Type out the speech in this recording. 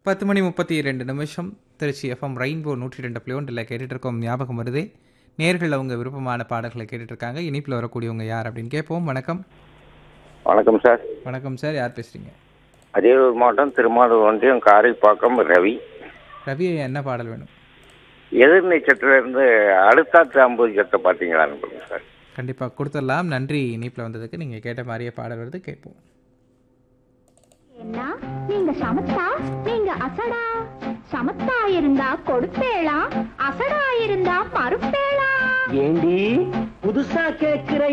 பத்து மணி முப்பத்தி ரெண்டு நிமிஷம் திருச்சி எஃப்எம் ரெயின்போ நூற்றி ரெண்டு புள்ளி ஒன்றில் கேட்டுட்டு இருக்கோம் ஞாபகம் வருதே நேர்கள் அவங்க விருப்பமான பாடல்களை கேட்டுட்டு இருக்காங்க இனிப்பில் வரக்கூடியவங்க யார் அப்படின்னு கேட்போம் வணக்கம் வணக்கம் சார் வணக்கம் சார் யார் பேசுறீங்க அரியலூர் மாவட்டம் திருமாவூர் ஒன்றியம் காரைப்பாக்கம் ரவி ரவி என்ன பாடல் வேணும் எதிர்நீச்சத்துல இருந்து அடுத்தாத்து அம்புஜத்தை பார்த்தீங்களான்னு பாருங்க சார் கண்டிப்பாக கொடுத்துடலாம் நன்றி இனிப்பில் வந்ததுக்கு நீங்கள் கேட்ட மாதிரியே பாடல் வருது கேட்போம் என்ன நீங்க சமத்தா நீங்க அசடா சமத்தா இருந்தா கொடுப்பேளா அசடா இருந்தா மறுப்பேளா ஏண்டி புதுசா கேக்குற